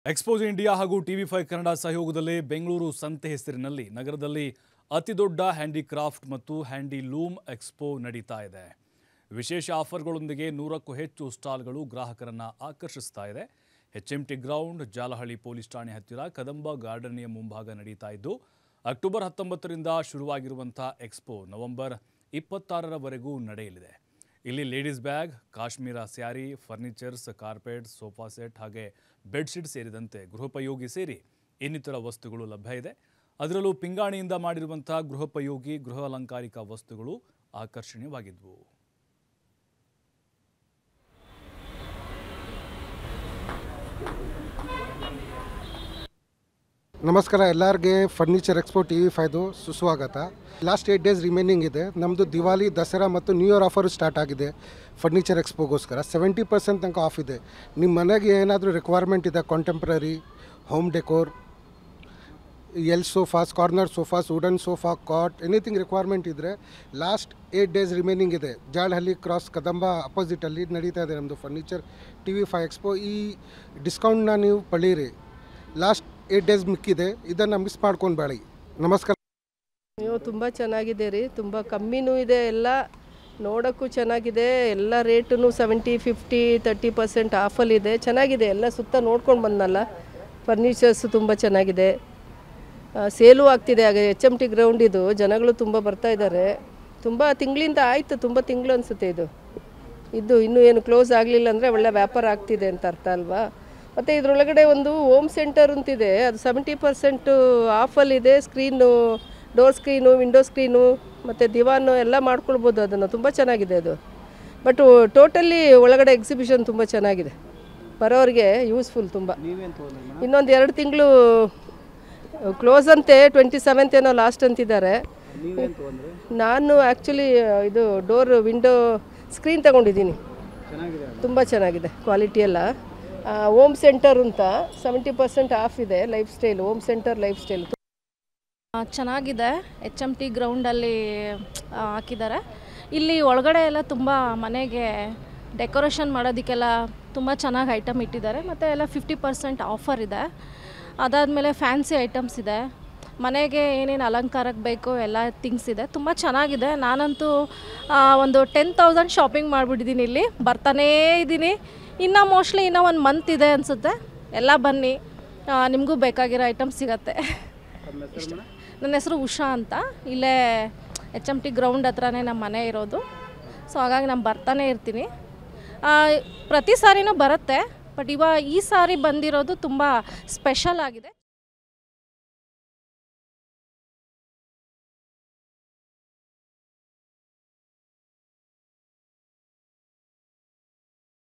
Expose India ಹಾಗೂ TV five Kannada ಸಹಯೋಗದಲ್ಲಿ ಬೆಂಗಳೂರು ಸಂತೆ ಹೆಸರಿನಲ್ಲಿ ನಗರದಲ್ಲಿ ಅತಿದೊಡ್ಡ ಹ್ಯಾಂಡಿಕ್ರಾಫ್ಟ್ ಮತ್ತು ಹ್ಯಾಂಡಿಲೂಮ್ ಎಕ್ಸ್ಪೋ ನಡೀತಾ ಇದೆ ವಿಶೇಷ ಆಫರ್ಗಳೊಂದಿಗೆ ನೂರಕ್ಕೂ ಹೆಚ್ಚು ಸ್ಟಾಲ್ಗಳು ಗ್ರಾಹಕರನ್ನ ಆಕರ್ಷಿಸ್ತಾ ಇದೆ ಎಚ್ಎಂಟಿ ಗ್ರೌಂಡ್ ಜಾಲಹಳ್ಳಿ ಪೊಲೀಸ್ ಠಾಣೆ ಹತ್ತಿರ ಕದಂಬ ಗಾರ್ಡನ್ಯ ಮುಂಭಾಗ ನಡೀತಾ ಇದ್ದು ಅಕ್ಟೋಬರ್ ಹತ್ತೊಂಬತ್ತರಿಂದ ಶುರುವಾಗಿರುವಂಥ ಎಕ್ಸ್ಪೋ ನವೆಂಬರ್ ಇಪ್ಪತ್ತಾರರವರೆಗೂ ನಡೆಯಲಿದೆ ಇಲ್ಲಿ ladies bag Kashmir sari furnitures carpet sofa set ಹಾಗೆ ಬೆಡ್ಶೀಟ್ ಸೇರಿದಂತೆ ಗೃಹೋಪಯೋಗಿ ಸೇರಿ ಇನ್ನಿತರ ವಸ್ತುಗಳು ಲಭ್ಯ ಇದೆ ಅದರಲ್ಲೂ ಪಿಂಗಾಣಿಯಿಂದ ಮಾಡಿರುವಂಥ ಗೃಹೋಪಯೋಗಿ ಗೃಹ ಅಲಂಕಾರಿಕ ವಸ್ತುಗಳು ಆಕರ್ಷಣೀಯವಾಗಿದ್ವು ನಮಸ್ಕಾರ ಎಲ್ಲರಿಗೆ furniture expo T V five ಸುಸ್ವಾಗತ ಲಾಸ್ಟ್ ಏಟ್ ಡೇಸ್ ರಿಮೈನಿಂಗ್ ಇದೆ ನಮ್ಮದು ದಿವಾಲಿ ದಸರಾ ಮತ್ತು ನ್ಯೂ ಇಯರ್ ಆಫರು ಸ್ಟಾರ್ಟ್ ಆಗಿದೆ ಫರ್ನಿಚರ್ ಎಕ್ಸ್ಪೋಗೋಸ್ಕರ ಸೆವೆಂಟಿ ಪರ್ಸೆಂಟ್ ತನಕ ಆಫ್ ಇದೆ ನಿಮ್ಮ ಮನೆಗೆ ಏನಾದರೂ ರಿಕ್ವೈರ್ಮೆಂಟ್ ಇದೆ contemporary home decor L sofas corner sofas wooden sofa cot anything requirement ಇದ್ದರೆ ಲಾಸ್ಟ್ ಏಟ್ ಡೇಸ್ ರಿಮೈನಿಂಗ್ ಇದೆ ಜಾಳಹಳ್ಳಿ ಕ್ರಾಸ್ ಕದಂಬ ಅಪೋಸಿಟಲ್ಲಿ ನಡೀತಾ ಇದೆ ನಮ್ಮದು furniture T V five expo ಈ ಡಿಸ್ಕೌಂಟ್ನ ನೀವು ಪಡೀರಿ ಲಾಸ್ಟ್ ಏಟ್ ಡೇಸ್ ಮಿಕ್ಕಿದೆ ಇದನ್ನು ಮಿಸ್ ಮಾಡ್ಕೊಂಡು ಬೇಡಿ ನಮಸ್ಕಾರ ಅಯ್ಯೋ ತುಂಬ ಚೆನ್ನಾಗಿದೆ ರೀ ತುಂಬ ಕಮ್ಮಿನೂ ಇದೆ ಎಲ್ಲ ನೋಡೋಕ್ಕೂ ಚೆನ್ನಾಗಿದೆ ಎಲ್ಲ ರೇಟೂ ಸೆವೆಂಟಿ ಫಿಫ್ಟಿ ತರ್ಟಿ ಪರ್ಸೆಂಟ್ ಆಫಲ್ಲಿದೆ ಚೆನ್ನಾಗಿದೆ ಎಲ್ಲ ಸುತ್ತ ನೋಡ್ಕೊಂಡು ಬಂದನಲ್ಲ ಫರ್ನಿಚರ್ಸು ತುಂಬ ಚೆನ್ನಾಗಿದೆ ಆ, ಸೇಲು ಆಗ್ತಿದೆ ಆಗ ಎಚ್ ಎಮ್ ಟಿ ಗ್ರೌಂಡ್ ಇದು ಜನಗಳು ತುಂಬ ಬರ್ತಾ ಇದ್ದಾರೆ ತುಂಬ ತಿಂಗಳಿಂದ ಆಯಿತು ತುಂಬ ತಿಂಗಳು ಅನಿಸುತ್ತೆ ಇದು ಇದು ಇನ್ನೂ ಏನು ಕ್ಲೋಸ್ ಆಗಲಿಲ್ಲ ಅಂದರೆ ಒಳ್ಳೆ ವ್ಯಾಪಾರ ಆಗ್ತಿದೆ ಅಂತ ಅರ್ಥ ಅಲ್ವಾ ಮತ್ತು ಇದರೊಳಗಡೆ ಒಂದು ಹೋಮ್ ಸೆಂಟರ್ ಅಂತಿದೆ ಅದು ಸೆವೆಂಟಿ ಪರ್ಸೆಂಟು ಆಫಲ್ಲಿದೆ screen door screen window screen ಮತ್ತು ದಿವಾನು ಎಲ್ಲ ಮಾಡ್ಕೊಳ್ಬೋದು ಅದನ್ನು ತುಂಬ ಚೆನ್ನಾಗಿದೆ ಅದು ಬಟ್ ಟೋಟಲಿ ಒಳಗಡೆ ಎಕ್ಸಿಬಿಷನ್ ತುಂಬ ಚೆನ್ನಾಗಿದೆ ಬರೋರಿಗೆ ಯೂಸ್ಫುಲ್ ತುಂಬ ಇನ್ನೊಂದು ಎರಡು ತಿಂಗಳು ಕ್ಲೋಸ್ ಅಂತೆ ಟ್ವೆಂಟಿ ಸೆವೆಂತ್ ಏನೋ ಲಾಸ್ಟ್ ಅಂತಿದ್ದಾರೆ ನಾನು ಆ್ಯಕ್ಚುಲಿ ಇದು ಡೋರ್ ವಿಂಡೋ ಸ್ಕ್ರೀನ್ ತಗೊಂಡಿದ್ದೀನಿ ತುಂಬ ಚೆನ್ನಾಗಿದೆ ಕ್ವಾಲಿಟಿ ಎಲ್ಲ ಹೋಮ್ ಸೆಂಟರ್ ಅಂತ ಸೆವೆಂಟಿ ಪರ್ಸೆಂಟ್ ಆಫ್ ಇದೆ lifestyle home centre lifestyle ಆ, ಚೆನ್ನಾಗಿದೆ ಎಚ್ ಎಮ್ ಟಿ ಗ್ರೌಂಡಲ್ಲಿ ಆ, ಹಾಕಿದ್ದಾರೆ ಇಲ್ಲಿ ಒಳಗಡೆ ಎಲ್ಲ ತುಂಬ ಮನೆಗೆ ಡೆಕೋರೇಷನ್ ಮಾಡೋದಕ್ಕೆಲ್ಲ ತುಂಬ ಚೆನ್ನಾಗಿ ಐಟಮ್ ಇಟ್ಟಿದ್ದಾರೆ ಮತ್ತು ಎಲ್ಲ ಫಿಫ್ಟಿ ಪರ್ಸೆಂಟ್ ಆಫರ್ ಇದೆ ಅದಾದಮೇಲೆ ಫ್ಯಾನ್ಸಿ ಐಟಮ್ಸ್ ಇದೆ ಮನೆಗೆ ಏನೇನು ಅಲಂಕಾರಕ್ಕೆ ಬೇಕೋ ಎಲ್ಲ ಥಿಂಗ್ಸ್ ಇದೆ ತುಂಬ ಚೆನ್ನಾಗಿದೆ ನಾನಂತೂ ಆ, ಒಂದು ಟೆನ್ ತೌಸಂಡ್ ಶಾಪಿಂಗ್ ಮಾಡಿಬಿಟ್ಟಿದ್ದೀನಿ ಇಲ್ಲಿ ಬರ್ತಾನೇ ಇದ್ದೀನಿ ಇನ್ನು ಮೋಸ್ಟ್ಲಿ ಇನ್ನೂ ಒಂದು ಮಂತ್ ಇದೆ ಅನಿಸುತ್ತೆ ಎಲ್ಲ ಬನ್ನಿ ಆ, ನಿಮಗೂ ಬೇಕಾಗಿರೋ ಐಟಮ್ಸ್ ಸಿಗತ್ತೆ ಇಷ್ಟ. ನನ್ನ ಹೆಸರು ಉಷಾ ಅಂತ ಇಲ್ಲೇ ಎಚ್ ಎಮ್ ಟಿ ಗ್ರೌಂಡ್ ಹತ್ರನೇ ನಮ್ಮ ಮನೆ ಇರೋದು ಸೊ ಹಾಗಾಗಿ ನಾನು ಬರ್ತಾನೆ ಇರ್ತೀನಿ ಆ, ಪ್ರತಿ ಸಾರಿನೂ ಬರುತ್ತೆ ಬಟ್ ಇವಾಗ ಈ ಸಾರಿ ಬಂದಿರೋದು ತುಂಬ ಸ್ಪೆಷಲ್ ಆಗಿದೆ